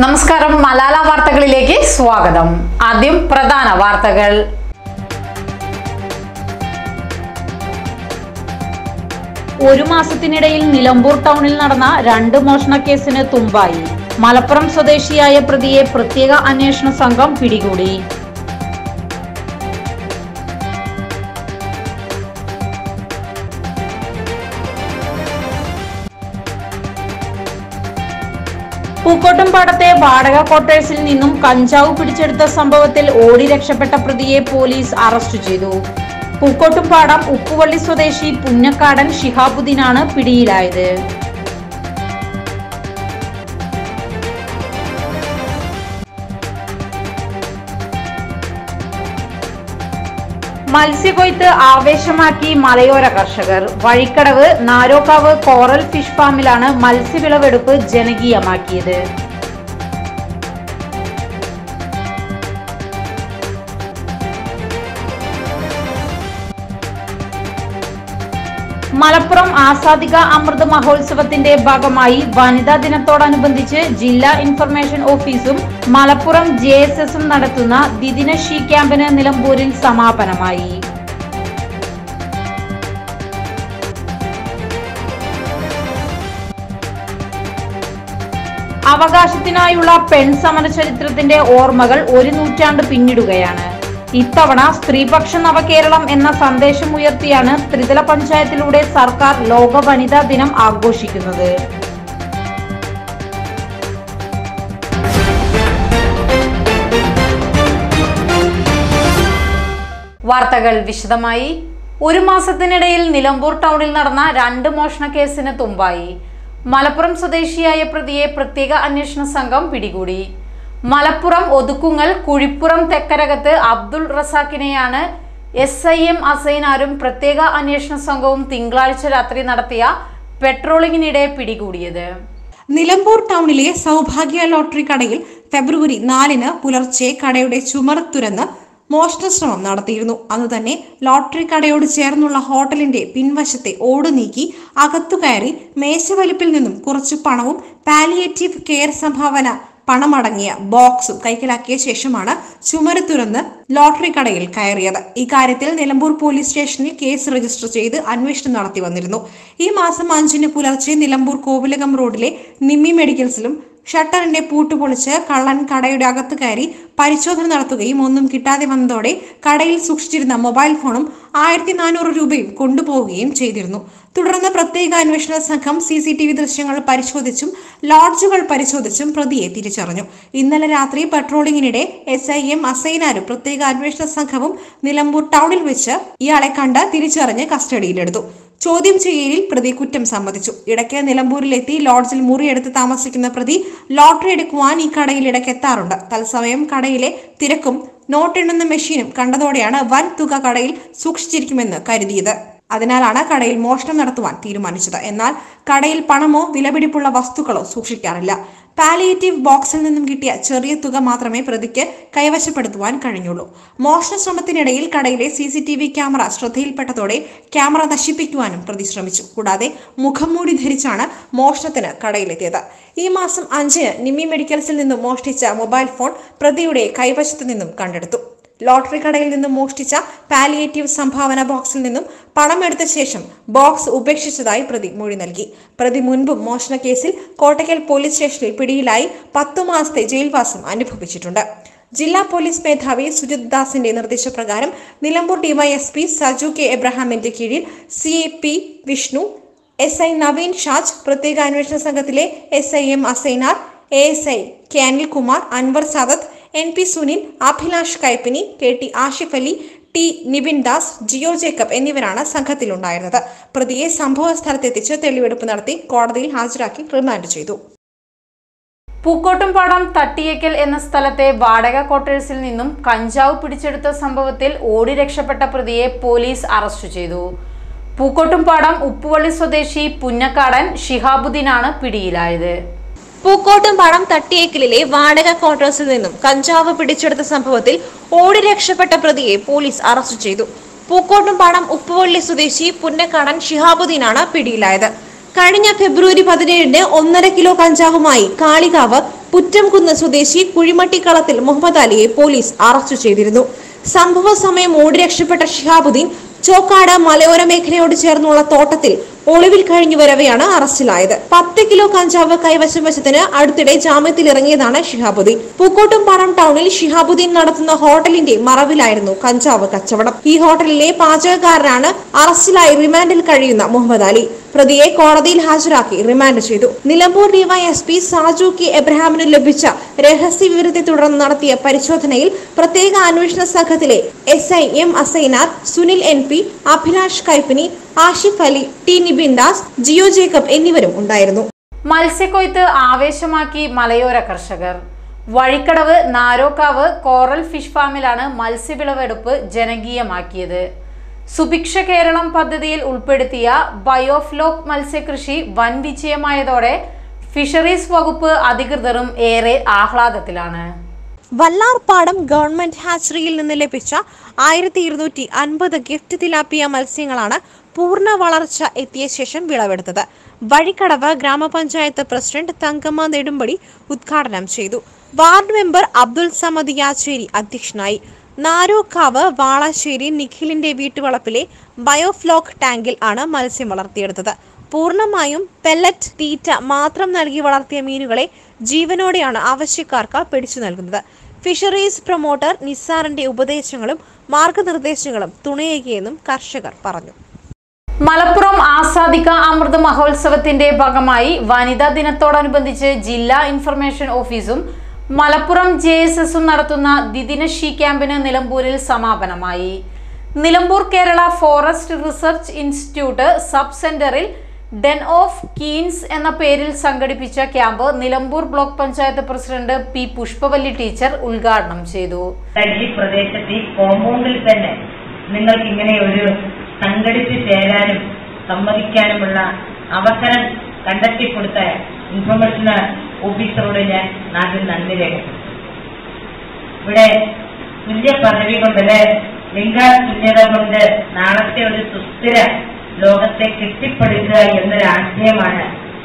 നമസ്കാരം മലാല വാർത്തകളിലേക്ക് സ്വാഗതം ആദ്യം പ്രധാന വാർത്തകൾ ഒരു മാസത്തിനിടയിൽ നിലമ്പൂർ ടൗണിൽ നടന്ന രണ്ട് മോഷണക്കേസിന് തുമ്പായി മലപ്പുറം സ്വദേശിയായ പ്രതിയെ പ്രത്യേക അന്വേഷണ സംഘം പിടികൂടി പൂക്കോട്ടുംപാടത്തെ വാടക ക്വാർട്ടേഴ്സിൽ നിന്നും കഞ്ചാവ് പിടിച്ചെടുത്ത സംഭവത്തിൽ ഓടി രക്ഷപ്പെട്ട പ്രതിയെ പോലീസ് അറസ്റ്റ് ചെയ്തു പൂക്കോട്ടുംപാടം ഉപ്പുവള്ളി സ്വദേശി പുന്നക്കാടൻ ഷിഹാബുദ്ദീനാണ് പിടിയിലായത് മത്സ്യകൊയ്ത്ത് ആവേശമാക്കി മലയോര കർഷകർ വഴിക്കടവ് നാരോക്കാവ് കോറൽ ഫിഷ് ഫാമിലാണ് മത്സ്യവിളവെടുപ്പ് ജനകീയമാക്കിയത് മലപ്പുറം ആസാദിക അമൃത മഹോത്സവത്തിന്റെ ഭാഗമായി വനിതാ ദിനത്തോടനുബന്ധിച്ച് ജില്ലാ ഇൻഫർമേഷൻ ഓഫീസും മലപ്പുറം ജെ എസ് എസും നടത്തുന്ന ദ്വിദിന ഷീ ക്യാമ്പിന് നിലമ്പൂരിൽ സമാപനമായി അവകാശത്തിനായുള്ള പെൺ സമര ചരിത്രത്തിന്റെ ഓർമ്മകൾ ഒരു നൂറ്റാണ്ട് പിന്നിടുകയാണ് ഇത്തവണ സ്ത്രീപക്ഷ നവകേരളം എന്ന സന്ദേശം ഉയർത്തിയാണ് ത്രിതല പഞ്ചായത്തിലൂടെ സർക്കാർ ലോക വനിതാ ദിനം ആഘോഷിക്കുന്നത് വാർത്തകൾ വിശദമായി ഒരു മാസത്തിനിടയിൽ നിലമ്പൂർ ടൗണിൽ നടന്ന രണ്ട് മോഷണ കേസിന് തുമ്പായി മലപ്പുറം സ്വദേശിയായ പ്രതിയെ പ്രത്യേക അന്വേഷണ സംഘം പിടികൂടി മലപ്പുറം ഒതുക്കുങ്ങൽ കുഴിപ്പുറം തെക്കരകത്ത് അബ്ദുൾ റസാഖിനെയാണ് എസ് ഐ എം അസൈനാരും പ്രത്യേക അന്വേഷണ സംഘവും തിങ്കളാഴ്ച രാത്രി നടത്തിയ പെട്രോളിങ്ങിനിടെ പിടികൂടിയത് നിലമ്പൂർ ടൗണിലെ സൗഭാഗ്യ ലോട്ടറി കടയിൽ ഫെബ്രുവരി നാലിന് പുലർച്ചെ കടയുടെ ചുമർ തുരന്ന് മോഷണ ശ്രമം നടത്തിയിരുന്നു അന്ന് തന്നെ ലോട്ടറി കടയോട് ചേർന്നുള്ള ഹോട്ടലിന്റെ പിൻവശത്തെ ഓട് നീക്കി അകത്തു കയറി മേശവലിപ്പിൽ നിന്നും കുറച്ച് പണവും പാലിയേറ്റീവ് കെയർ സംഭാവന പണമടങ്ങിയ ബോക്സും കൈക്കലാക്കിയ ശേഷമാണ് ചുമര് തുറന്ന് ലോട്ടറി കടയിൽ കയറിയത് ഇക്കാര്യത്തിൽ നിലമ്പൂർ പോലീസ് സ്റ്റേഷനിൽ കേസ് രജിസ്റ്റർ ചെയ്ത് അന്വേഷണം നടത്തി വന്നിരുന്നു ഈ മാസം അഞ്ചിന് പുലർച്ചെ നിലമ്പൂർ കോവിലകം റോഡിലെ നിമ്മി മെഡിക്കൽസിലും ഷട്ടറിന്റെ പൂട്ട് പൊളിച്ച് കള്ളൻ കടയുടെ അകത്ത് കയറി പരിശോധന നടത്തുകയും ഒന്നും കിട്ടാതെ വന്നതോടെ കടയിൽ സൂക്ഷിച്ചിരുന്ന മൊബൈൽ ഫോണും ആയിരത്തി നാനൂറ് രൂപയും കൊണ്ടുപോവുകയും ചെയ്തിരുന്നു തുടർന്ന് പ്രത്യേക അന്വേഷണ സംഘം സി സി ടി വി ദൃശ്യങ്ങൾ പരിശോധിച്ചും ലോഡ്ജുകൾ പരിശോധിച്ചും പ്രതിയെ തിരിച്ചറിഞ്ഞു ഇന്നലെ രാത്രി പട്രോളിംഗിനിടെ എസ് ഐ എം അസൈനാരും പ്രത്യേക അന്വേഷണ സംഘവും നിലമ്പൂർ ടൗണിൽ വെച്ച് ഇയാളെ കണ്ട് തിരിച്ചറിഞ്ഞ് കസ്റ്റഡിയിലെടുത്തു ചോദ്യം ചെയ്യലിൽ പ്രതി കുറ്റം സമ്മതിച്ചു ഇടയ്ക്ക് നിലമ്പൂരിലെത്തി ലോഡ്ജിൽ മുറിയെടുത്ത് താമസിക്കുന്ന പ്രതി ലോട്ടറി എടുക്കുവാൻ ഈ കടയിൽ ഇടയ്ക്ക് എത്താറുണ്ട് തത്സമയം കടയിലെ തിരക്കും നോട്ടെണ്ണുന്ന മെഷീനും കണ്ടതോടെയാണ് വൻ തുക കടയിൽ സൂക്ഷിച്ചിരിക്കുമെന്ന് കരുതിയത് അതിനാലാണ് കടയിൽ മോഷണം നടത്തുവാൻ തീരുമാനിച്ചത് എന്നാൽ കടയിൽ പണമോ വിലപിടിപ്പുള്ള വസ്തുക്കളോ സൂക്ഷിക്കാറില്ല പാലിയേറ്റീവ് ബോക്സിൽ നിന്നും കിട്ടിയ ചെറിയ തുക മാത്രമേ പ്രതിക്ക് കൈവശപ്പെടുത്തുവാൻ കഴിഞ്ഞുള്ളൂ മോഷണ ശ്രമത്തിനിടയിൽ കടയിലെ C C T V camera ശ്രദ്ധയിൽപ്പെട്ടതോടെ ക്യാമറ നശിപ്പിക്കുവാനും പ്രതി ശ്രമിച്ചു കൂടാതെ മുഖംമൂടി ധരിച്ചാണ് മോഷണത്തിന് കടയിലെത്തിയത് ഈ മാസം അഞ്ചിന് നിമ്മി മെഡിക്കൽസിൽ നിന്നും മോഷ്ടിച്ച മൊബൈൽ ഫോൺ പ്രതിയുടെ കൈവശത്തു നിന്നും കണ്ടെടുത്തു ലോട്ടറി കടയിൽ നിന്നും മോഷ്ടിച്ച പാലിയേറ്റീവ് സംഭാവന ബോക്സിൽ നിന്നും പണമെടുത്ത ശേഷം ബോക്സ് ഉപേക്ഷിച്ചതായി പ്രതി മൊഴി നൽകി പ്രതി മുൻപും മോഷണ കേസിൽ കോട്ടയ്ക്കൽ പോലീസ് സ്റ്റേഷനിൽ പിടിയിലായി പത്തു മാസത്തെ ജയിൽവാസം അനുഭവിച്ചിട്ടുണ്ട് ജില്ലാ പോലീസ് മേധാവി സുജിത് ദാസിന്റെ നിർദ്ദേശപ്രകാരം നിലമ്പൂർ ഡിവൈഎസ്പി സജു കെ എബ്രഹാമിന്റെ കീഴിൽ C A P Vishnu S I Naveen Shaj പ്രത്യേക അന്വേഷണ സംഘത്തിലെ S I M Asainar A S I K Anilkumar Anwar Sadath N P Sunil Abhilash Kaippini K T Ashif Ali T Nibin Das Jio Jacob എന്നിവരാണ് സംഘത്തിലുണ്ടായിരുന്നത് പ്രതിയെ സംഭവ സ്ഥലത്തെത്തിച്ച് തെളിവെടുപ്പ് നടത്തി കോടതിയിൽ ഹാജരാക്കി റിമാൻഡ് ചെയ്തു പൂക്കോട്ടുംപാടം തട്ടിയേക്കൽ എന്ന സ്ഥലത്തെ വാടക ക്വാർട്ടേഴ്സിൽ നിന്നും കഞ്ചാവ് പിടിച്ചെടുത്ത സംഭവത്തിൽ ഓടി രക്ഷപ്പെട്ട പ്രതിയെ പോലീസ് അറസ്റ്റ് ചെയ്തു പൂക്കോട്ടുംപാടം ഉപ്പുവള്ളി സ്വദേശി പുന്നക്കാടൻ ഷിഹാബുദ്ദീനാണ് പിടിയിലായത് പൂക്കോട്ടുംപാടം തട്ടിയേക്കലിലെ വാടക ക്വാർട്ടേഴ്സിൽ നിന്നും കഞ്ചാവ് പിടിച്ചെടുത്ത സംഭവത്തിൽ ഓടി രക്ഷപ്പെട്ട പ്രതിയെ പോലീസ് അറസ്റ്റ് ചെയ്തു പൂക്കോട്ടുംപാടം ഉപ്പുവള്ളി സ്വദേശി പുന്നക്കാടൻ ഷിഹാബുദ്ദീനാണ് പിടിയിലായത് കഴിഞ്ഞ ഫെബ്രുവരി പതിനേഴിന് ഒന്നര കിലോ കഞ്ചാവുമായി കാളികാവ് പുറ്റംകുന്ന് സ്വദേശി കുഴിമട്ടിക്കളത്തിൽ മുഹമ്മദ് അലിയെ പോലീസ് അറസ്റ്റ് ചെയ്തിരുന്നു സംഭവ സമയം ഓടി രക്ഷപ്പെട്ട ഷിഹാബുദ്ദീൻ ചോക്കാട് മലയോര മേഖലയോട് ചേർന്നുള്ള തോട്ടത്തിൽ ഒളിവിൽ കഴിഞ്ഞു വരവെയാണ് അറസ്റ്റിലായത് പത്ത് കിലോ കഞ്ചാവ് കൈവശം വെച്ചതിന് അടുത്തിടെ ജാമ്യത്തിൽ ഇറങ്ങിയതാണ് ഷിഹാബുദ്ദീൻ പൂക്കോട്ടുംപാടം ടൗണിൽ ഷിഹാബുദ്ദീൻ നടത്തുന്ന ഹോട്ടലിന്റെ മറവിലായിരുന്നു കഞ്ചാവ് കച്ചവടം ഈ ഹോട്ടലിലെ പാചകക്കാരനാണ് അറസ്റ്റിലായി റിമാൻഡിൽ കഴിയുന്ന മുഹമ്മദ് അലി പ്രതിയെ കോടതിയിൽ ഹാജരാക്കി റിമാൻഡ് ചെയ്തു നിലമ്പൂർ ഡിവൈഎസ്പി സാജു കെ എബ്രഹാമിന് ലഭിച്ച രഹസ്യ വിവരത്തെ തുടർന്ന് നടത്തിയ പരിശോധനയിൽ പ്രത്യേക അന്വേഷണ സംഘത്തിലെ S I M Asainar Sunil N P Abhilash Kaippini Ashif Ali T Nibin Das Jio Jacob എന്നിവരും ഉണ്ടായിരുന്നു മത്സ്യക്കൊയ്ത്ത് ആവേശമാക്കി മലയോര കർഷകർ വഴിക്കടവ് നാരോക്കാവ് കോറൽ ഫിഷ് ഫാമിലാണ് മത്സ്യവിളവെടുപ്പ് ജനകീയമാക്കിയത് സുഭിക്ഷ കേരളം പദ്ധതിയിൽ ഉൾപ്പെടുത്തിയ ബയോഫ്ലോക്ക് മത്സ്യകൃഷി വൻ വിജയമായതോടെ ഫിഷറീസ് വകുപ്പ് അധികൃതരും ഏറെ ആഹ്ലാദത്തിലാണ് വല്ലാർപാടം ഗവൺമെന്റ് ഹാച്ചറിയിൽ നിന്ന് ലഭിച്ച ആയിരത്തി ഇരുന്നൂറ്റി അൻപത് ഗിഫ്റ്റ് തിലാപ്പിയ മത്സ്യങ്ങളാണ് പൂർണ്ണ വളർച്ച എത്തിയ ശേഷം വിളവെടുത്തത് വഴിക്കടവ് ഗ്രാമപഞ്ചായത്ത് പ്രസിഡന്റ് തങ്കമ്മ നെടുമ്പടി ഉദ്ഘാടനം ചെയ്തു വാർഡ് മെമ്പർ അബ്ദുൽ സമദ് യാച്ചേരി അധ്യക്ഷനായി നാരോക്കാവ് വാളശ്ശേരി നിഖിലിന്റെ വീട്ടുവളപ്പിലെ ബയോഫ്ലോക്ക് ടാങ്കിൽ ആണ് മത്സ്യം വളർത്തിയെടുത്തത് പൂർണ്ണമായും പെല്ലറ്റ് തീറ്റ മാത്രം നൽകി വളർത്തിയ മീനുകളെ ജീവനോടെയാണ് ആവശ്യക്കാർക്ക് പിടിച്ചു നൽകുന്നത് ഫിഷറീസ് പ്രൊമോട്ടർ നിസാറിന്റെ ഉപദേശങ്ങളും മാർഗനിർദ്ദേശങ്ങളും തുണയേകിയെന്നും കർഷകർ പറഞ്ഞു മലപ്പുറം ആസാദിക അമൃത് മഹോത്സവത്തിന്റെ ഭാഗമായി വനിതാ ദിനത്തോടനുബന്ധിച്ച് ജില്ലാ ഇൻഫർമേഷൻ ഓഫീസും മലപ്പുറം ജെ എസ് എസും നടത്തുന്ന ദ്വിദിന ഷീ ക്യാമ്പിന് നിലമ്പൂരിൽ സമാപനമായി Nilambur Kerala forest research institute sub സെന്ററിൽ ഡെൻ ഓഫ് കീൻസ് എന്ന പേരിൽ സംഘടിപ്പിച്ച camp Nilambur block panchayat president P Pushpavalli teacher ഉദ്ഘാടനം ചെയ്തു ഈ പ്രദേശത്ത് ഈ കോമ്പൗണ്ടിൽ തന്നെ നിങ്ങൾക്ക് ഇങ്ങനെ ഒരു സംഘടിച്ച് ചേരാനും സമ്മതിക്കാനുമുള്ള അവസരം കണ്ടെത്തി കൊടുത്ത ഇൻഫർമേഷൻ ഓഫീസറോട് ഞാൻ ആദ്യം നന്ദി രേഖപ്പെടുത്തും ഇവിടെ തുല്യ പദവി കൊണ്ട് ലിംഗ തുല്യത കൊണ്ട് നാളത്തെ ഒരു സുസ്ഥിര ലോകത്തെ കെട്ടിപ്പടുക്കുക എന്നൊരാശയമാണ്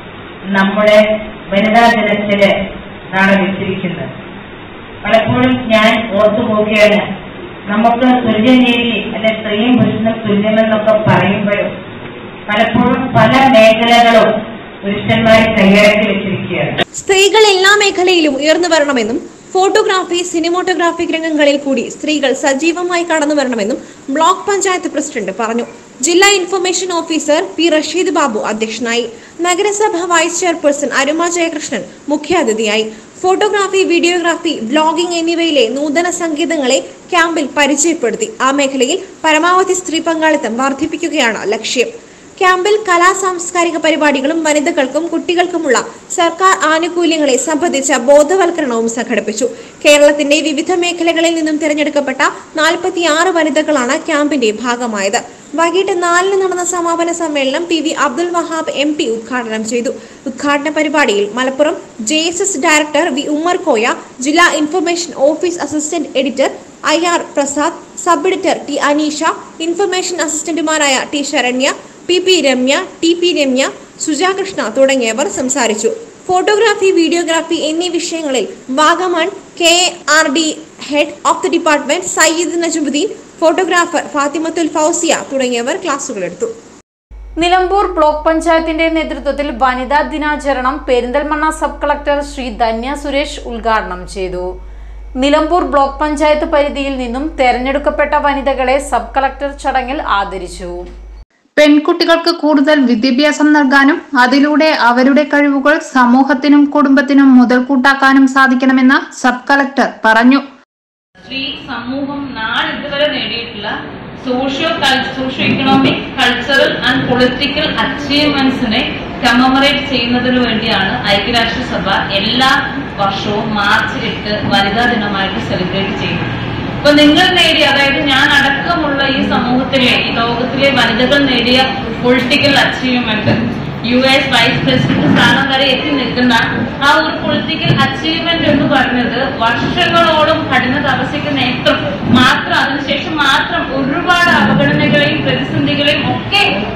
നമ്മുടെ വനിതാ ദിനത്തില് നാളെ വെച്ചിരിക്കുന്നത് പലപ്പോഴും ഞാൻ ഓർത്തു പോവുകയാണ് നമുക്ക് തുല്യനീതി അല്ലെ സ്ത്രീയും പുരുഷനും തുല്യമെന്നൊക്കെ പറയുമ്പോഴും പലപ്പോഴും പല മേഖലകളും പുരുഷന്മാർ കൈയടക്കി വെച്ചിരിക്കുകയാണ് സ്ത്രീകൾ എല്ലാ മേഖലയിലും ഉയർന്നു വരണമെന്നും ഫോട്ടോഗ്രാഫി സിനിമോട്ടോഗ്രാഫിക് രംഗങ്ങളിൽ കൂടി സ്ത്രീകൾ സജീവമായി കടന്നു വരണമെന്നും ബ്ലോക്ക് പഞ്ചായത്ത് പ്രസിഡന്റ് പറഞ്ഞു ജില്ലാ information officer P Rasheed Babu അധ്യക്ഷനായി നഗരസഭ വൈസ് ചെയർപേഴ്സൺ അരുമ ജയകൃഷ്ണൻ മുഖ്യാതിഥിയായി ഫോട്ടോഗ്രാഫി വീഡിയോഗ്രാഫി വ്ലോഗിംഗ് എന്നിവയിലെ നൂതന സംഗീതങ്ങളെ ക്യാമ്പിൽ പരിചയപ്പെടുത്തി ആ മേഖലയിൽ പരമാവധി സ്ത്രീ പങ്കാളിത്തം വർദ്ധിപ്പിക്കുകയാണ് ലക്ഷ്യം ക്യാമ്പിൽ കലാ സാംസ്കാരിക പരിപാടികളും വനിതകൾക്കും കുട്ടികൾക്കുമുള്ള സർക്കാർ ആനുകൂല്യങ്ങളെ സംബന്ധിച്ച ബോധവൽക്കരണവും സംഘടിപ്പിച്ചു കേരളത്തിന്റെ വിവിധ മേഖലകളിൽ നിന്നും തിരഞ്ഞെടുക്കപ്പെട്ട നാൽപ്പത്തിയാറ് വനിതകളാണ് ക്യാമ്പിന്റെ ഭാഗമായത് വൈകിട്ട് നാലിന് നടന്ന സമാപന സമ്മേളനം P V Abdul Wahab M P ഉദ്ഘാടനം ചെയ്തു ഉദ്ഘാടന പരിപാടിയിൽ Malappuram J S S director V Ummer Koya ജില്ലാ information office assistant editor I R Prasad sub editor T Aneesha information അസിസ്റ്റന്റുമാരായ T Saranya P P Ramya T P Ramya Sujakrishna തുടങ്ങിയവർ സംസാരിച്ചു ഫോട്ടോഗ്രാഫി വീഡിയോഗ്രാഫി എന്നീ വിഷയങ്ങളിൽ Vagamon K R D head of the department Sayyid Najumuddin photographer Fathimathul Fousiya തുടങ്ങിയവർ ക്ലാസുകൾ എടുത്തു നിലമ്പൂർ ബ്ലോക്ക് പഞ്ചായത്തിന്റെ നേതൃത്വത്തിൽ വനിതാ ദിനാചരണം പെരിന്തൽമണ്ണ സബ് കളക്ടർ ശ്രീ ധന്യ സുരേഷ് ഉദ്ഘാടനം ചെയ്തു നിലമ്പൂർ ബ്ലോക്ക് പഞ്ചായത്ത് പരിധിയിൽ നിന്നും തെരഞ്ഞെടുക്കപ്പെട്ട വനിതകളെ സബ് കളക്ടർ ചടങ്ങിൽ ആദരിച്ചു പെൺകുട്ടികൾക്ക് കൂടുതൽ വിദ്യാഭ്യാസം നൽകാനും അതിലൂടെ അവരുടെ കഴിവുകൾ സമൂഹത്തിനും കുടുംബത്തിനും മുതൽക്കൂട്ടാക്കാനും സാധിക്കണമെന്ന് സബ് കളക്ടർ പറഞ്ഞു സ്ത്രീ സമൂഹം നാളിതുവരെ നേടിയിട്ടുള്ള socio socio economic cultural and political അച്ചീവ്മെന്റ്സിനെ കമമറേറ്റ് ചെയ്യുന്നതിനു വേണ്ടിയാണ് ഐക്യരാഷ്ട്രസഭ എല്ലാ വർഷവും മാർച്ച് എട്ട് വനിതാ ദിനമായിട്ട് സെലിബ്രേറ്റ് ചെയ്യുന്നത് അപ്പൊ നിങ്ങൾ നേടിയ അതായത് ഞാൻ അടക്കമുള്ള ഈ സമൂഹത്തിലെ ഈ ലോകത്തിലെ വനിതകൾ നേടിയ political achievement U S vice president സ്ഥാനം വരെ എത്തി നിൽക്കുന്ന ആ ഒരു പൊളിറ്റിക്കൽ അച്ചീവ്മെന്റ് എന്ന് പറഞ്ഞത് വർഷങ്ങളോളം കഠിന തപസ്യക്ക് നേതൃത്വം മാത്രം അതിനുശേഷം മാത്രം ഒരുപാട് അവഗണനകളെയും പ്രതിസന്ധികളെയും ഒക്കെ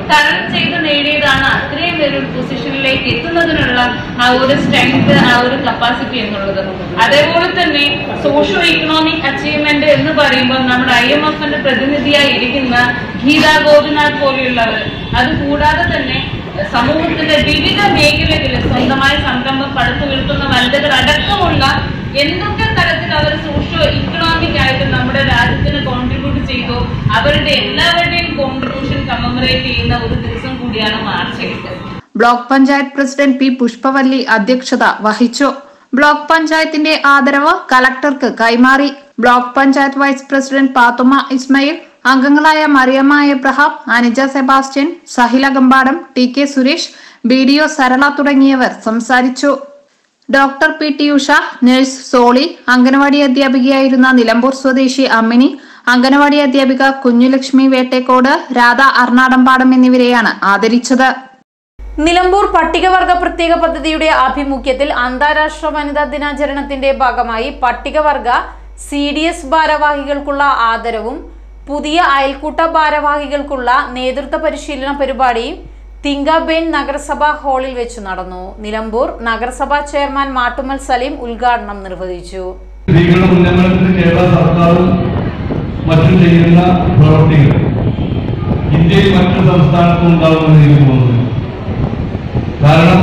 തരണം ചെയ്ത് നേടിയതാണ് അത്രയും ഒരു പൊസിഷനിലേക്ക് എത്തുന്നതിനുള്ള ആ ഒരു സ്ട്രെങ്ത് ആ ഒരു കപ്പാസിറ്റി എന്നുള്ളത് അതേപോലെ തന്നെ സോഷ്യോ ഇക്കണോമിക് അച്ചീവ്മെന്റ് എന്ന് പറയുമ്പോൾ നമ്മുടെ ഐ എം എഫിന്റെ പ്രതിനിധിയായി ഇരിക്കുന്ന ഗീത ഗോപിനാഥ് പോലെയുള്ളവർ അത് കൂടാതെ തന്നെ സമൂഹത്തിന്റെ വിവിധ മേഖലകളിൽ സ്വന്തമായി സംരംഭം പടുത്തുയർത്തുന്ന വനിതകൾ അടക്കമുള്ള എന്തൊക്കെ തരത്തിൽ അവർ സോഷ്യോ ഇക്കണോമിക് ആയിട്ട് നമ്മുടെ രാജ്യത്തിന് കോൺട്രിബ്യൂട്ട് ചെയ്തു അവരുടെ എല്ലാവരുടെയും കോൺട്രിബ്യൂഷൻ കമ്മമറേറ്റ് ചെയ്യുന്ന ഒരു ദിവസം കൂടിയാണ് മാർച്ച് എട്ട് block panchayat president P Pushpavalli അധ്യക്ഷത വഹിച്ചു ബ്ലോക്ക് പഞ്ചായത്തിന്റെ ആദരവ് കലക്ടർക്ക് കൈമാറി block panchayat vice president Pathumma Ismail അംഗങ്ങളായ Mariyamma Abraham Anija Sebastian Sahila Gampadam T K Suresh B D O Sarala തുടങ്ങിയവർ സംസാരിച്ചു doctor P T Usha nurse Soly anganwadi അധ്യാപികയായിരുന്ന നിലമ്പൂർ സ്വദേശി അമ്മിണി അംഗനവാടി അധ്യാപിക കുഞ്ഞുലക്ഷ്മി വേട്ടേക്കോട് രാധ അർണാടമ്പാടം എന്നിവരെയാണ് ആദരിച്ചത് നിലമ്പൂർ പട്ടികവർഗ പ്രത്യേക പദ്ധതിയുടെ ആഭിമുഖ്യത്തിൽ അന്താരാഷ്ട്ര വനിതാ ദിനാചരണത്തിന്റെ ഭാഗമായി പട്ടികവർഗ സി ഡി എസ് ഭാരവാഹികൾക്കുള്ള ആദരവും പുതിയ അയൽക്കൂട്ട ഭാരവാഹികൾക്കുള്ള നേതൃത്വ പരിശീലന പരിപാടിയും തിങ്കാബേൻ നഗരസഭാ ഹാളിൽ വെച്ച് നടന്നു നിലമ്പൂർ നഗരസഭാ ചെയർമാൻ മാട്ടുമൽ സലീം ഉദ്ഘാടനം നിർവഹിച്ചു സ്ത്രീകളുടെ ഉന്നമനത്തിന് കേരള സർക്കാരും മറ്റും ചെയ്യുന്ന പ്രവർത്തികൾ ഇന്ത്യയിൽ മറ്റു സംസ്ഥാനത്തും ഉണ്ടാവുമെന്ന് എനിക്ക് തോന്നുന്നു കാരണം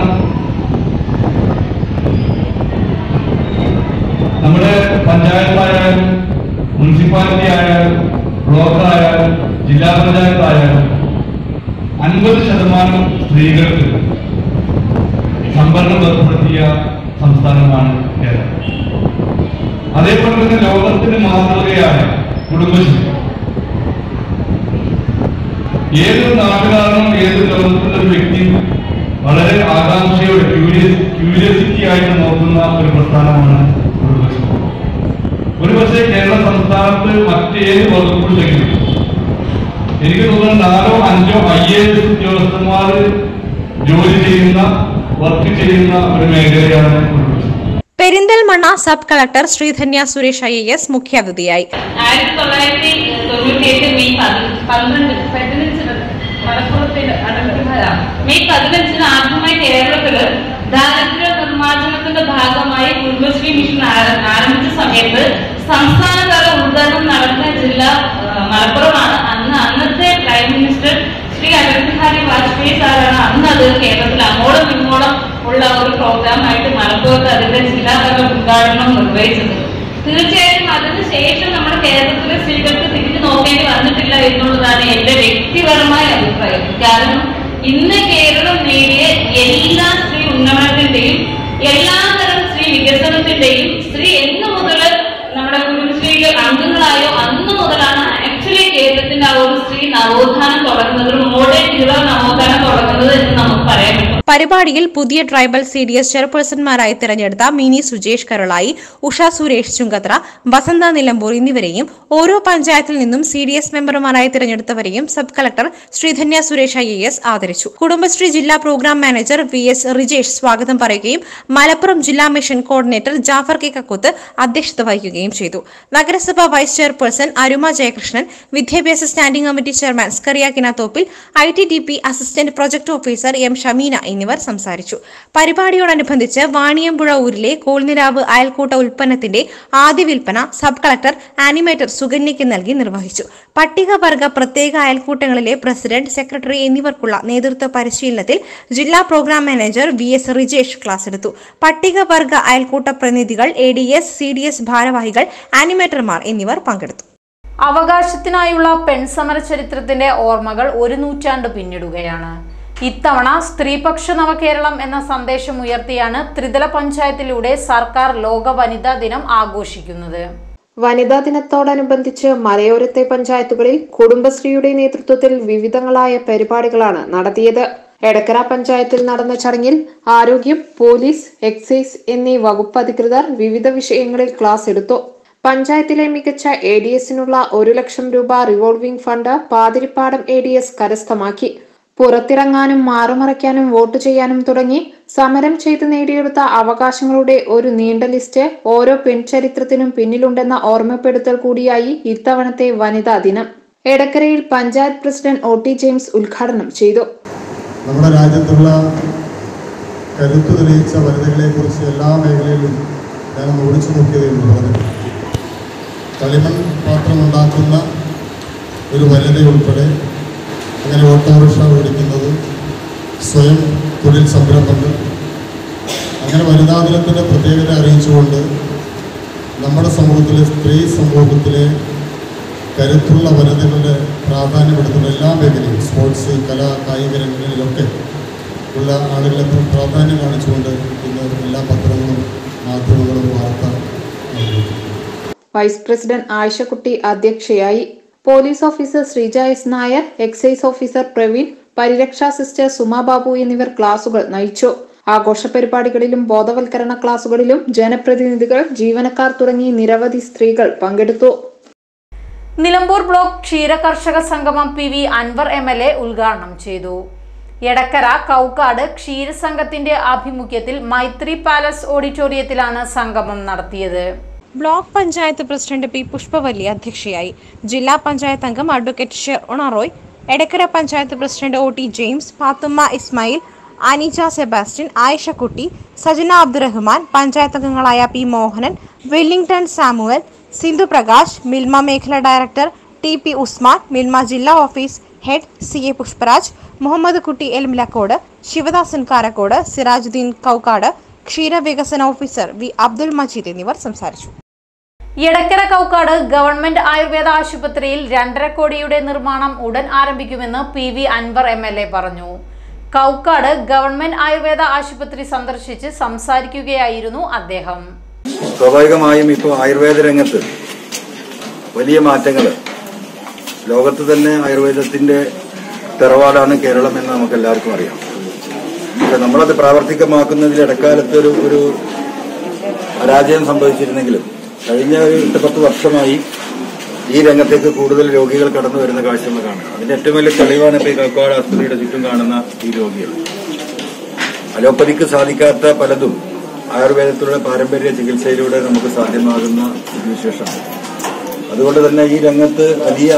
നമ്മുടെ പഞ്ചായത്തായാലും മുനിസിപ്പാലിറ്റി ആയാലും ബ്ലോക്ക് ആയാലും ജില്ലാ പഞ്ചായത്ത് ആയാലും അൻപത് ശതമാനം സ്ത്രീകൾക്ക് സംവരണം ഏർപ്പെടുത്തിയ സംസ്ഥാനമാണ് കേരളം അതേപോലെ തന്നെ ലോകത്തിന് മാതൃകയാണ് കുടുംബശ്രീ ഏതൊരു നാട്ടുകാരനും ഏത് ലോകത്തുള്ള ഒരു വ്യക്തിയും വളരെ ആകാംക്ഷയോടെ ക്യൂരിയസ് ക്യൂരിയസിറ്റി ആയിട്ട് നോക്കുന്ന ഒരു പ്രസ്ഥാനമാണ് കുടുംബശ്രീ ഒരുപക്ഷെ കേരള സംസ്ഥാനത്ത് മറ്റേത് വകുപ്പുണ്ടെങ്കിലും എനിക്ക് തോന്നുന്നു നാലോ അഞ്ചോ ഐ എ എസ് ഉദ്യോഗസ്ഥന്മാർ ജോലി ചെയ്യുന്ന വർക്ക് ചെയ്യുന്ന ഒരു മേഖലയാണ് Kudumbashree Perinthalmanna sub collector Sreedhanya Suresh I S മുഖ്യാതിഥിയായി ആയിരത്തി തൊള്ളായിരത്തി തൊണ്ണൂറ്റി എട്ട് മെയ് പതി- പന്ത്രണ്ട് പതിനഞ്ചിന് മലപ്പുറത്തിൽ അടൽക്കുമാരാണ് മെയ് പതിനഞ്ചിന് ആദ്യമായി കേരളത്തില് ദാരിദ്ര്യ നിർമ്മാർജ്ജനത്തിന്റെ ഭാഗമായി കുടുംബശ്രീ മിഷൻ ആര- ആരംഭിച്ച സമയത്ത് സംസ്ഥാനതല ഉദ്ഘാടനം നടന്ന ജില്ല ആ, മലപ്പുറമാണ് അന്ന് അന്നത്തെ പ്രൈം മിനിസ്റ്റർ ശ്രീ അടൽ ബിഹാരി വാജ്പേയി സാറാണ് അന്ന് അത് കേരളത്തിൽ അങ്ങോളം ഇങ്ങോളം ഉള്ള ഒരു പ്രോഗ്രാമായിട്ട് മലപ്പുറത്ത് അതിന്റെ ജില്ലാതല ഉദ്ഘാടനം നിർവഹിച്ചത് തീർച്ചയായിട്ടും അതിന് ശേഷം നമ്മുടെ കേരളത്തിലെ സ്ത്രീകൾക്ക് തിരിഞ്ഞു നോക്കേണ്ടി വന്നിട്ടില്ല എന്നുള്ളതാണ് എന്റെ വ്യക്തിപരമായ അഭിപ്രായം കാരണം ഇന്ന് കേരളം നേടിയ എല്ലാ സ്ത്രീ ഉന്നമനത്തിന്റെയും എല്ലാതരം സ്ത്രീ വികസനത്തിന്റെയും സ്ത്രീ എന്ന് മുതൽ നമ്മുടെ കുടുംബശ്രീയിൽ അംഗങ്ങളായോ അന്ന് മുതലാണ് ആക്ച്വലി കേരളത്തിന്റെ ആ ഒരു സ്ത്രീ നവോത്ഥാനം തുടങ്ങുന്നത് ഒരു മോഡേൺ ഇറ നവോത്ഥാനം തുടങ്ങുന്നത് എന്ന് നമുക്ക് പറയാൻ പറ്റും പരിപാടിയിൽ പുതിയ ട്രൈബൽ സി ഡി എസ് ചെയർപേഴ്സൺമാരായി തിരഞ്ഞെടുത്ത മിനി സുജേഷ് കരളായി ഉഷ സുരേഷ് ചുങ്കത്ര വസന്ത നിലമ്പൂർ എന്നിവരെയും ഓരോ പഞ്ചായത്തിൽ നിന്നും സി ഡി എസ് മെമ്പർമാരായി തിരഞ്ഞെടുത്തവരെയും sub collector Sreedhanya Suresh I S ആദരിച്ചു കുടുംബശ്രീ ജില്ലാ programme manager V S Rijesh സ്വാഗതം പറയുകയും മലപ്പുറം ജില്ലാ mission coordinator Jafar K Kakkuth അധ്യക്ഷത വഹിക്കുകയും ചെയ്തു നഗരസഭ വൈസ് ചെയർപേഴ്സൺ അരുമ ജയകൃഷ്ണൻ വിദ്യാഭ്യാസ standing committee chairman Scaria Kinathoppil I T D P assistant project officer M Shameena എന്നിവർ സംസാരിച്ചു പരിപാടിയോടനുബന്ധിച്ച് വാണിയമ്പുഴ ഊരിലെ കോൾനിരാവ് അയൽക്കൂട്ട ഉൽപ്പന്നത്തിന്റെ ആദ്യ വിൽപ്പന സബ് കളക്ടർ ആനിമേറ്റർ സുകന്യയ്ക്ക് നൽകി നിർവഹിച്ചു പട്ടികവർഗ പ്രത്യേക അയൽക്കൂട്ടങ്ങളിലെ പ്രസിഡന്റ് സെക്രട്ടറി എന്നിവർക്കുള്ള നേതൃത്വ പരിശീലനത്തിൽ ജില്ലാ programme manager V S Rijesh class എടുത്തു പട്ടികവർഗ അയൽക്കൂട്ട പ്രതിനിധികൾ A D S C D S ഭാരവാഹികൾ ആനിമേറ്റർമാർ എന്നിവർ പങ്കെടുത്തു അവകാശത്തിനായുള്ള പെൺസമര ചരിത്രത്തിന്റെ ഓർമ്മകൾ ഒരു നൂറ്റാണ്ട് പിന്നിടുകയാണ് ഇത്തവണ സ്ത്രീപക്ഷ നവകേരളം എന്ന സന്ദേശം ഉയർത്തിയാണ് ത്രിതല പഞ്ചായത്തിലൂടെ സർക്കാർ ലോക വനിതാ ദിനം ആഘോഷിക്കുന്നത് വനിതാ ദിനത്തോടനുബന്ധിച്ച് മലയോരത്തെ പഞ്ചായത്തുകളിൽ കുടുംബശ്രീയുടെ നേതൃത്വത്തിൽ വിവിധങ്ങളായ പരിപാടികളാണ് നടത്തിയത് എടക്കര പഞ്ചായത്തിൽ നടന്ന ചടങ്ങിൽ ആരോഗ്യം പോലീസ് എക്സൈസ് എന്നീ വകുപ്പ് അധികൃതർ വിവിധ വിഷയങ്ങളിൽ ക്ലാസ് എടുത്തു പഞ്ചായത്തിലെ മികച്ച എ ഡി എസിനുള്ള ഒരു ലക്ഷം രൂപ revolving fund Pathirippadam A D S കരസ്ഥമാക്കി പുറത്തിറങ്ങാനും മാറുമറയ്ക്കാനും വോട്ട് ചെയ്യാനും തുടങ്ങി സമരം ചെയ്ത് നേടിയെടുത്ത അവകാശങ്ങളുടെ ഒരു നീണ്ട ലിസ്റ്റ് ഓരോ പെൺചരിത്രത്തിനും പിന്നിലുണ്ടെന്ന ഓർമ്മപ്പെടുത്തൽ കൂടിയായി ഇത്തവണത്തെ വനിതാ ദിനം എടക്കരയിൽ panchayat president O T James ഉദ്ഘാടനം ചെയ്തു നമ്മുടെ രാജ്യത്തുള്ള കരുത്തു തെളിയിച്ച വനിതകളെക്കുറിച്ച് എല്ലാ മേഖലയിലും ഞാനൊന്ന് ഓടിച്ചു നോക്കിയത് എന്ന് പറഞ്ഞു കളിമൺ പാത്രം ഉണ്ടാക്കുന്ന ഒരു വനിതയുൾപ്പെടെ അങ്ങനെ ഓട്ടോറിക്ഷ ഓടിക്കുന്നത് സ്വയം തൊഴിൽ സംരംഭങ്ങൾ അങ്ങനെ വനിതാ ദിനത്തിൻ്റെ പ്രത്യേകത അറിയിച്ചുകൊണ്ട് നമ്മുടെ സമൂഹത്തിലെ സ്ത്രീ സമൂഹത്തിലെ കരുത്തുള്ള വനിതകളുടെ പ്രാധാന്യപ്പെടുത്തുന്ന എല്ലാ മേഖലയും സ്പോർട്സ് കല കായിക രംഗങ്ങളിലൊക്കെ ഉള്ള ആളുകളെ പ്ര- പ്രാധാന്യം കാണിച്ചുകൊണ്ട് ഇന്ന് എല്ലാ പത്രങ്ങളും മാധ്യമങ്ങളും വാർത്ത നൽകുന്നു വൈസ് പ്രസിഡന്റ് ആയിഷക്കുട്ടി അധ്യക്ഷയായി police officer Sreeja S Nair excise officer Praveen പരിരക്ഷാ സിസ്റ്റർ സുമ ബാബു എന്നിവർ ക്ലാസുകൾ നയിച്ചു ആഘോഷ പരിപാടികളിലും ബോധവൽക്കരണ ക്ലാസുകളിലും ജനപ്രതിനിധികൾ ജീവനക്കാർ തുടങ്ങി നിരവധി സ്ത്രീകൾ പങ്കെടുത്തു നിലമ്പൂർ ബ്ലോക്ക് ക്ഷീര കർഷക സംഗമം P V Anvar M L A ഉദ്ഘാടനം ചെയ്തു എടക്കര കൗക്കാട് ക്ഷീരസംഘത്തിന്റെ ആഭിമുഖ്യത്തിൽ മൈത്രി പാലസ് ഓഡിറ്റോറിയത്തിലാണ് സംഗമം നടത്തിയത് block panchayat president P Pushpavalli അധ്യക്ഷയായി ജില്ലാ പഞ്ചായത്ത് അംഗം advocate Sherna Roy Edakkara panchayat president O T James Pathumma Ismail Aneeja Sebastian Ayishakutty Sajana Abdurahman panchayat അംഗങ്ങളായ P Mohanan Wellington Samuel Sindhu Prakash Milma മേഖല director T P Usman Milma ജില്ലാ office head C A Pushparaj Muhammad Kutty Elmilakkode Sivadasan Karakode Sirajuddin കൗക്കാട് ക്ഷീരവികസന ഓഫീസർ വി അബ്ദുൽ മജീദ് എന്നിവർ സംസാരിച്ചു എടക്കര കൗക്കാട് ഗവൺമെന്റ് ആയുർവേദ ആശുപത്രിയിൽ രണ്ടര കോടിയുടെ നിർമ്മാണം ഉടൻ ആരംഭിക്കുമെന്ന് P V Anvar M L A പറഞ്ഞു കൗക്കാട് ഗവൺമെന്റ് ആയുർവേദ ആശുപത്രി സന്ദർശിച്ച് സംസാരിക്കുകയായിരുന്നു അദ്ദേഹം സ്വാഭാവികമായും ഇപ്പോൾ ആയുർവേദ രംഗത്ത് വലിയ മാറ്റങ്ങൾ ലോകത്ത് തന്നെ ആയുർവേദത്തിന്റെ തെറവാടാണ് കേരളം എന്ന് നമുക്ക് എല്ലാവർക്കും അറിയാം പക്ഷെ നമ്മളത് പ്രാവർത്തികമാക്കുന്നതിൽ ഇടക്കാലത്ത് ഒരു ഒരു പരാജയം സംഭവിച്ചിരുന്നെങ്കിലും കഴിഞ്ഞ ഒരു എട്ട് പത്ത് വർഷമായി ഈ രംഗത്തേക്ക് കൂടുതൽ രോഗികൾ കടന്നു വരുന്ന കാഴ്ച നമ്മൾ കാണുക അതിന്റെ ഏറ്റവും വലിയ തെളിവാണ് ഇപ്പോൾ ഈ കൽക്കാട് ആസ്പത്രിയുടെ ചുറ്റും കാണുന്ന ഈ രോഗികൾ അലോപ്പതിക്ക് സാധിക്കാത്ത പലതും ആയുർവേദത്തിലൂടെ പാരമ്പര്യ ചികിത്സയിലൂടെ നമുക്ക് സാധ്യമാകുന്ന സ്ഥിതിവിശേഷമാണ് അതുകൊണ്ട് തന്നെ ഈ രംഗത്ത് വലിയ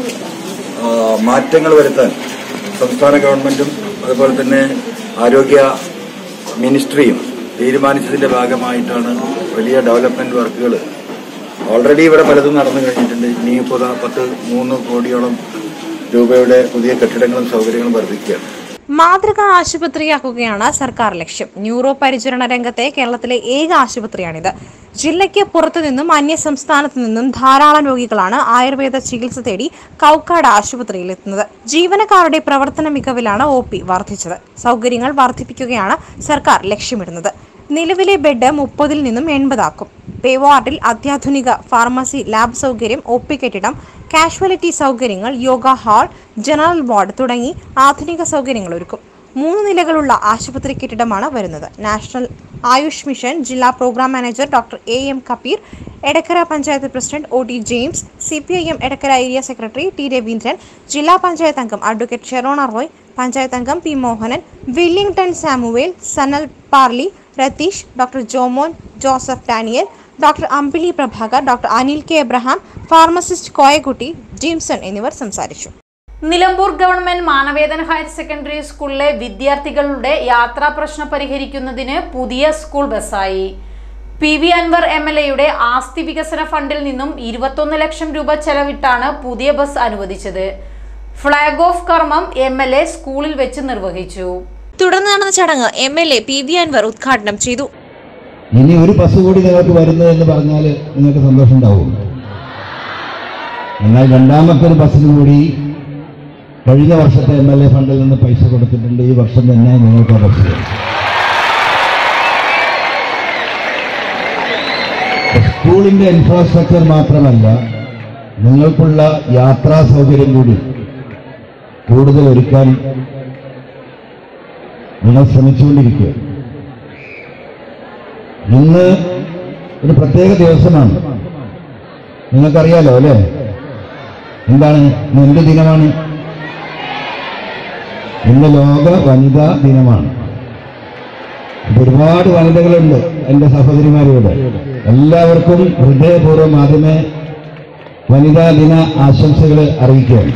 ആ, മാറ്റങ്ങൾ വരുത്താൻ സംസ്ഥാന ഗവൺമെന്റും അതുപോലെ തന്നെ ആരോഗ്യ മിനിസ്ട്രിയും തീരുമാനിച്ചതിന്റെ ഭാഗമായിട്ടാണ് വലിയ ഡെവലപ്മെന്റ് വർക്കുകൾ ഓൾറെഡി ഇവിടെ പലതും നടന്നു കഴിഞ്ഞിട്ടുണ്ട് ഇനിയിപ്പോൾ ദാ പത്ത് മൂന്ന് കോടിയോളം രൂപയുടെ പുതിയ കെട്ടിടങ്ങളും സൗകര്യങ്ങളും വർദ്ധിക്കുകയാണ് മാതൃകാ ആശുപത്രിയാക്കുകയാണ് സർക്കാർ ലക്ഷ്യം ന്യൂറോ പരിചരണ രംഗത്തെ കേരളത്തിലെ ഏക ആശുപത്രിയാണിത് ജില്ലയ്ക്ക് പുറത്തുനിന്നും അന്യ സംസ്ഥാനത്തു നിന്നും ധാരാളം രോഗികളാണ് ആയുർവേദ ചികിത്സ തേടി കൗക്കാട് ആശുപത്രിയിൽ എത്തുന്നത് ജീവനക്കാരുടെ പ്രവർത്തന മികവിലാണ് ഒ പി വർദ്ധിച്ചത് സൗകര്യങ്ങൾ വർദ്ധിപ്പിക്കുകയാണ് സർക്കാർ ലക്ഷ്യമിടുന്നത് നിലവിലെ ബെഡ് മുപ്പതിൽ നിന്നും എൺപതാക്കും പേ വാർഡിൽ അത്യാധുനിക ഫാർമസി ലാബ് സൗകര്യം ഒ പി കെട്ടിടം കാഷ്വാലിറ്റി സൗകര്യങ്ങൾ യോഗ ഹാൾ ജനറൽ വാർഡ് തുടങ്ങി ആധുനിക സൗകര്യങ്ങൾ ഒരുക്കും മൂന്ന് നിലകളുള്ള ആശുപത്രി കെട്ടിടമാണ് വരുന്നത് നാഷണൽ ആയുഷ് മിഷൻ ജില്ലാ programme manager doctor A M Kabeer Edakkara panchayat president O T James C P I M Edakkara area secretary T Raveendran ജില്ലാ പഞ്ചായത്ത് അംഗം അഡ്വക്കേറ്റ് ഷെറോണ റോയ് പഞ്ചായത്ത് അംഗം P Mohanan Wellington Samuel Sanal Parli Ratheesh doctor Jomon Joseph Daniel doctor Ambili Prabhakar doctor Anil K Abraham pharmacist Koyakutty Jimson എന്നിവർ സംസാരിച്ചു Nilambur government Manavedan higher secondary സ്കൂളിലെ വിദ്യാർത്ഥികളുടെ യാത്രാ പ്രശ്നം പരിഹരിക്കുന്നതിന് പുതിയ സ്കൂൾ ബസ്സായി P V Anvar M L എയുടെ ആസ്തി വികസന ഫണ്ടിൽ നിന്നും ഇരുപത്തൊന്ന് ലക്ഷം രൂപ ചെലവിട്ടാണ് പുതിയ ബസ് അനുവദിച്ചത് ഫ്ളാഗ് ഓഫ് കർമ്മം എം എൽ എ സ്കൂളിൽ വെച്ച് നിർവഹിച്ചു തുടർന്ന് നടന്ന ചടങ്ങ് M L A P V Anvar ഉദ്ഘാടനം ചെയ്തു ഇനി ഒരു ബസ് കൂടി നിങ്ങൾക്ക് വരുന്നത് എന്ന് പറഞ്ഞാൽ നിങ്ങൾക്ക് സന്തോഷം ഉണ്ടാവും എന്നാൽ രണ്ടാമത്തെ ഒരു ബസ്സിന് കൂടി കഴിഞ്ഞ വർഷത്തെ എം എൽ എ ഫണ്ടിൽ നിന്ന് പൈസ കൊടുത്തിട്ടുണ്ട് ഈ വർഷം തന്നെ നിങ്ങൾക്ക് ആ ബസ് തരും. സ്കൂളിന്റെ ഇൻഫ്രാസ്ട്രക്ചർ മാത്രമല്ല നിങ്ങൾക്കുള്ള യാത്രാ സൗകര്യം കൂടി കൂടുതൽ ഒരുക്കാൻ നിങ്ങൾ ശ്രമിച്ചുകൊണ്ടിരിക്കുക ഇന്ന് ഒരു പ്രത്യേക ദിവസമാണ് നിങ്ങൾക്കറിയാലോ അല്ലേ എന്താണ് ഇന്ന് എന്ത് ദിനമാണ് ഇന്ന് ലോക വനിതാ ദിനമാണ് അപ്പൊ ഒരുപാട് വനിതകളുണ്ട് എൻ്റെ സഹോദരിമാരിവിടെ എല്ലാവർക്കും ഹൃദയപൂർവ്വം ആദ്യമേ വനിതാ ദിന ആശംസകൾ അറിയിക്കുകയാണ്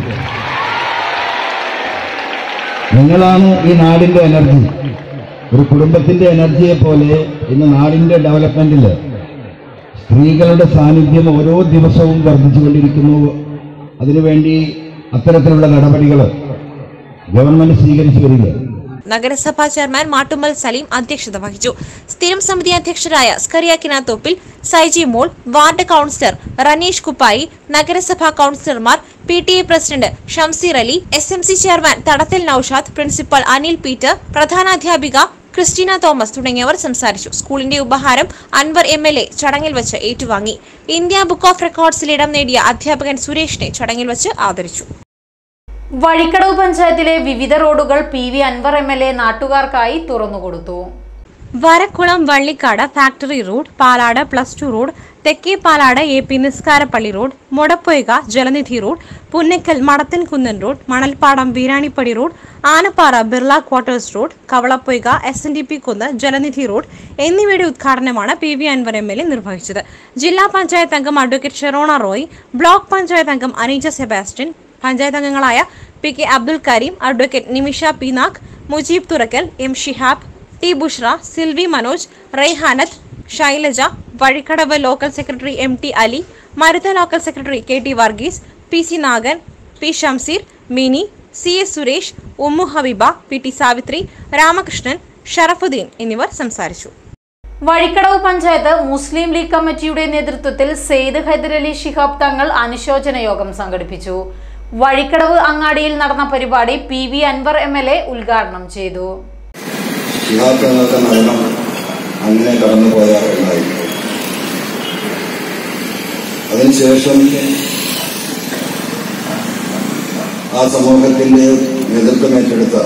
നിങ്ങളാണ് ഈ നാടിന്റെ എനർജി ഒരു കുടുംബത്തിന്റെ എനർജിയെ പോലെ ഇന്ന് നാടിന്റെ ഡെവലപ്മെന്റിൽ സ്ത്രീകളുടെ സാന്നിധ്യം ഓരോ ദിവസവും വർദ്ധിച്ചുകൊണ്ടിരിക്കുന്നു അതിനുവേണ്ടി അത്തരത്തിലുള്ള നടപടികൾ ഗവൺമെന്റ് സ്വീകരിച്ചു വരികയാണ് നഗരസഭാ ചെയർമാൻ മാട്ടുമ്മൽ സലീം അധ്യക്ഷത വഹിച്ചു സ്ഥിരം സമിതി അധ്യക്ഷരായ സ്കറിയാക്കിന തോപ്പിൽ സൈജി മോൾ വാർഡ് കൌൺസിലർ റനീഷ് കുപ്പായി നഗരസഭാ കൌൺസിലർമാർ P T A president Shamseer Ali S M C chairman Thadathil Noushad principal Anil Peter പ്രധാനാധ്യാപിക ക്രിസ്റ്റീന തോമസ് തുടങ്ങിയവർ സംസാരിച്ചു സ്കൂളിന്റെ ഉപഹാരം അൻവർ എം എൽ എ ചടങ്ങിൽ വെച്ച് ഏറ്റുവാങ്ങി ഇന്ത്യ ബുക്ക് ഓഫ് റെക്കോർഡ്സിൽ ഇടം നേടിയ അധ്യാപകൻ സുരേഷിനെ ചടങ്ങിൽ വെച്ച് ആദരിച്ചു വഴിക്കടവ് പഞ്ചായത്തിലെ വിവിധ റോഡുകൾ P V Anvar M L A നാട്ടുകാർക്കായി തുറന്നുകൊടുത്തു Varakkulam Vallikkad factory road Palad plus two road തെക്കേ പാലാട് എ പി നിസ്കാരപ്പള്ളി road Mudappoyka Jalanidhi road Punnakkal Madathinkunnan road Manalppadam Veeranippadi road Anappara Birla quarters road Kavalappoyka S N D P Kunnu Jalanidhi road എന്നിവയുടെ ഉദ്ഘാടനമാണ് P V Anvar M L A നിർവഹിച്ചത് ജില്ലാ പഞ്ചായത്ത് അംഗം advocate Sherona Roy block panchayat അംഗം അനീജ സെബാസ്റ്റ്യൻ പഞ്ചായത്ത് അംഗങ്ങളായ P K Abdul Kareem advocate Nimisha P Nag Mujeeb Thurakkal M Shihab T Bushra Silvy Manoj Raihanath Shailaja Vazhikkadavu local secretary M T Ali Marutha local secretary K T Varghese P C Nagan P Shamseer Mini C S Suresh Ummu Habeeba P T Savithri Ramakrishnan Sharafuddin എന്നിവർ സംസാരിച്ചു വഴിക്കടവ് പഞ്ചായത്ത് മുസ്ലിം league കമ്മിറ്റിയുടെ നേതൃത്വത്തിൽ സെയ്ദ് ഹൈദരലി ശിഹാബ് തങ്ങൾ അനുശോചന യോഗം സംഘടിപ്പിച്ചു വഴിക്കടവ് അങ്ങാടിയിൽ നടന്ന പരിപാടി P V Anvar M L A ഉദ്ഘാടനം ചെയ്തു ശിഹാബ് തങ്ങളുടെ മരണം അങ്ങനെ കടന്നുപോയ ഒന്നായിരുന്നു അതിനുശേഷം ആ സമൂഹത്തിന്റെ നേതൃത്വം ഏറ്റെടുത്ത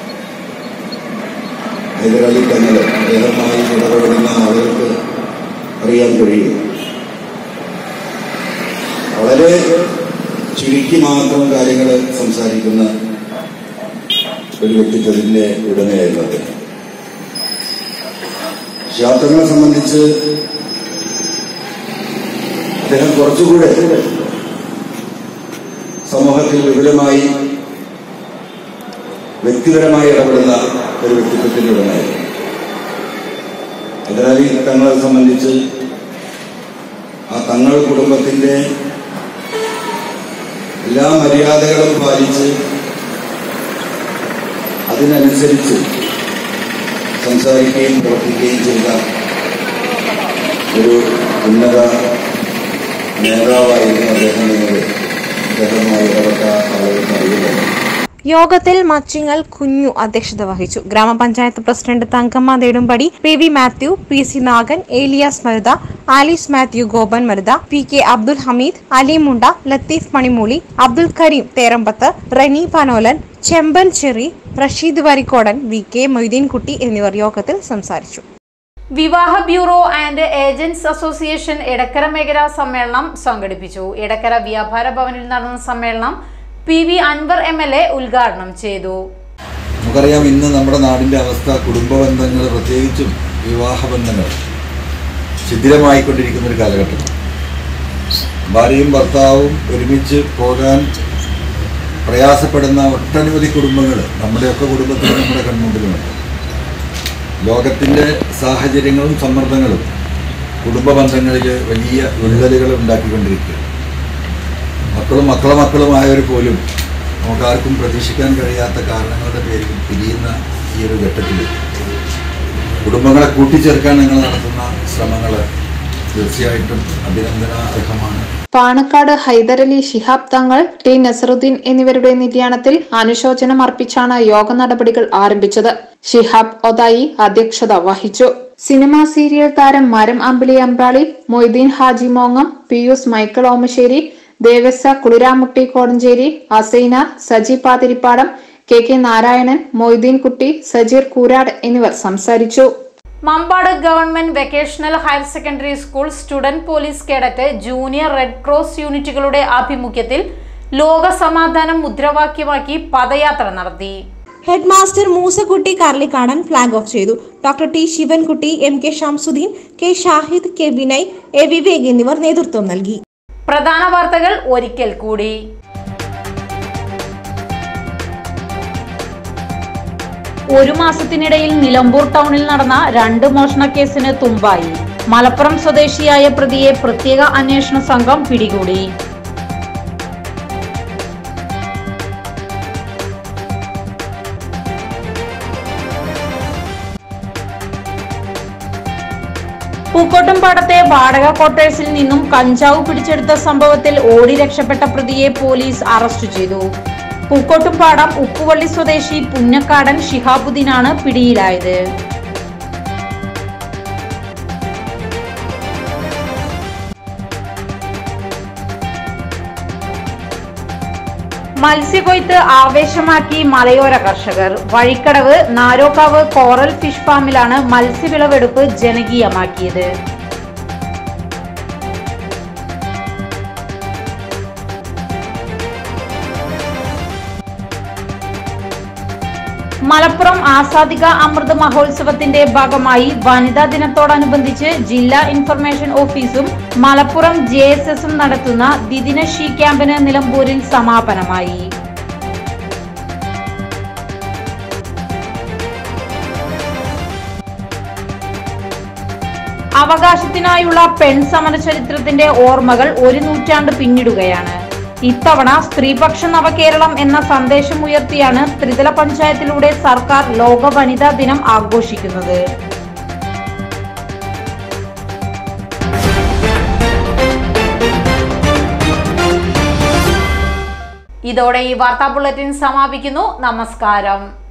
ഹൈദരലി തങ്ങൾ അദ്ദേഹമായി ഇടപെടുന്ന ആളുകൾക്ക് അറിയാൻ കഴിയും വളരെ ചുരുക്കി മാത്രം കാര്യങ്ങൾ സംസാരിക്കുന്ന ഒരു വ്യക്തിത്വത്തിന്റെ ഉടമയായിരുന്നു അദ്ദേഹം ശാസ്ത്രങ്ങളെ സംബന്ധിച്ച് അദ്ദേഹം കുറച്ചുകൂടെ സമൂഹത്തിൽ വിപുലമായി വ്യക്തിപരമായി ഇടപെടുന്ന ഒരു വ്യക്തിത്വത്തിന്റെ ഉടമയായിരുന്നു അതിനാൽ ഈ തങ്ങളെ സംബന്ധിച്ച് ആ തങ്ങൾ കുടുംബത്തിന്റെ എല്ലാ മര്യാദകളും പാലിച്ച് അതിനനുസരിച്ച് സംസാരിക്കുകയും പ്രവർത്തിക്കുകയും ചെയ്ത ഒരു ഉന്നത നേതാവായിരുന്നു അദ്ദേഹം എന്നത് അദ്ദേഹവുമായി ഇടപെട്ട ആളുകൾക്ക് അറിയില്ല യോഗത്തിൽ മച്ചിങ്ങൽ കുഞ്ഞു അധ്യക്ഷത വഹിച്ചു ഗ്രാമപഞ്ചായത്ത് president Thankamma Nedumpadi P V Mathew P C Nagan Elias Marutha Alice Mathew Gopan Marutha P K Abdul Hameed Ali Munda Latheef Manimooli Abdul Kareem Therambath Reni Panolan Chemban Cheri Rasheed Varikkodan V K Moideenkutty എന്നിവർ യോഗത്തിൽ സംസാരിച്ചു വിവാഹ bureau and agents association Edakkara മേഖലാ സമ്മേളനം സംഘടിപ്പിച്ചു എടക്കര വ്യാപാര ഭവനിൽ നടന്ന സമ്മേളനം P V Anvar M L A ഉദ്ഘാടനം ചെയ്തു നമുക്കറിയാം ഇന്ന് നമ്മുടെ നാടിന്റെ അവസ്ഥ കുടുംബ ബന്ധങ്ങൾ പ്രത്യേകിച്ചും വിവാഹ ബന്ധങ്ങൾ ശിഥിലമായിക്കൊണ്ടിരിക്കുന്ന ഒരു കാലഘട്ടം ഭാര്യയും ഭർത്താവും ഒരുമിച്ച് പോകാൻ പ്രയാസപ്പെടുന്ന ഒട്ടനവധി കുടുംബങ്ങൾ നമ്മുടെയൊക്കെ കുടുംബത്തിൽ നമ്മുടെ കൺമുമ്പിലുമുണ്ട് ലോകത്തിൻ്റെ സാഹചര്യങ്ങളും സമ്മർദ്ദങ്ങളും കുടുംബ ബന്ധങ്ങളിൽ വലിയ വിള്ളലുകൾ ഉണ്ടാക്കിക്കൊണ്ടിരിക്കുക മക്കളും മക്കളെ മക്കളുമായവർ പോലും നമുക്കാർക്കും പ്രതീക്ഷിക്കാൻ കഴിയാത്ത കാരണങ്ങളുടെ പേരിൽ പിരിയുന്ന ഈ ഒരു ഘട്ടത്തിൽ കുടുംബങ്ങളെ കൂട്ടിച്ചേർക്കാൻ നിങ്ങൾ നടത്തുന്ന ശ്രമങ്ങൾ തീർച്ചയായിട്ടും അഭിനന്ദനാർഹമാണ് പാണക്കാട് ഹൈദരലി ശിഹാബ് തങ്ങൾ ടി നസറുദ്ദീൻ എന്നിവരുടെ നിര്യാണത്തിൽ അനുശോചനം അർപ്പിച്ചാണ് യോഗ നടപടികൾ ആരംഭിച്ചത് ഷിഹാബ് ഒതായി അധ്യക്ഷത വഹിച്ചു സിനിമാ സീരിയൽ താരം മരം അമ്പിളി അമ്പാളി മൊയ്തീൻ ഹാജി മോങ്ങം പിയൂസ് മൈക്കിൾ ഓമശ്ശേരി ദേവസ്വ കുളിരാമുട്ടി കോടഞ്ചേരി അസൈന സജി പാതിരിപ്പാടം കെ കെ നാരായണൻ മൊയ്തീൻ കുട്ടി സജീർ കൂരാട് എന്നിവർ സംസാരിച്ചു Mampad government vocational higher secondary school student police cadet junior red cross യൂണിറ്റുകളുടെ ആഭിമുഖ്യത്തിൽ ലോക സമാധാനം മുദ്രാവാക്യമാക്കി പദയാത്ര നടത്തി head master Moosakutty Karlikkadan flag off ചെയ്തു doctor T Sivankutty M K Shamsuddin K Shahid K Vinay A Vivek എന്നിവർ നേതൃത്വം നൽകി പ്രധാന വാർത്തകൾ ഒരിക്കൽ കൂടി ഒരു മാസത്തിനിടയിൽ നിലമ്പൂർ ടൗണിൽ നടന്ന രണ്ട് മോഷണ കേസിന് തുമ്പായി മലപ്പുറം സ്വദേശിയായ പ്രതിയെ പ്രത്യേക അന്വേഷണ സംഘം പിടികൂടി പൂക്കോട്ടുംപാടത്തെ വാടക ക്വാർട്ടേഴ്സിൽ നിന്നും കഞ്ചാവ് പിടിച്ചെടുത്ത സംഭവത്തിൽ ഓടി രക്ഷപ്പെട്ട പ്രതിയെ പോലീസ് അറസ്റ്റ് ചെയ്തു പൂക്കോട്ടുംപാടം ഉപ്പുവള്ളി സ്വദേശി പുന്നക്കാടൻ ഷിഹാബുദ്ദീനാണ് പിടിയിലായത് മത്സ്യകൊയ്ത്ത് ആവേശമാക്കി മലയോര കർഷകർ വഴിക്കടവ് നാരോക്കാവ് കോറൽ ഫിഷ് ഫാമിലാണ് മത്സ്യവിളവെടുപ്പ് ജനകീയമാക്കിയത് മലപ്പുറം ആസാദിക അമൃത് മഹോത്സവത്തിന്റെ ഭാഗമായി വനിതാ ദിനത്തോടനുബന്ധിച്ച് ജില്ലാ ഇൻഫർമേഷൻ ഓഫീസും മലപ്പുറം ജെ എസ് എസും നടത്തുന്ന ദ്വിദിന ഷീ ക്യാമ്പിന് നിലമ്പൂരിൽ സമാപനമായി അവകാശത്തിനായുള്ള പെൺ സമര ചരിത്രത്തിന്റെ ഓർമ്മകൾ ഒരു നൂറ്റാണ്ട് പിന്നിടുകയാണ് ഇത്തവണ സ്ത്രീപക്ഷ നവകേരളം എന്ന സന്ദേശം ഉയർത്തിയാണ് ത്രിതല പഞ്ചായത്തിലൂടെ സർക്കാർ ലോക വനിതാ ദിനം ആഘോഷിക്കുന്നത് ഇതോടെ ഈ വാർത്താ ബുള്ളറ്റിൻ സമാപിക്കുന്നു നമസ്കാരം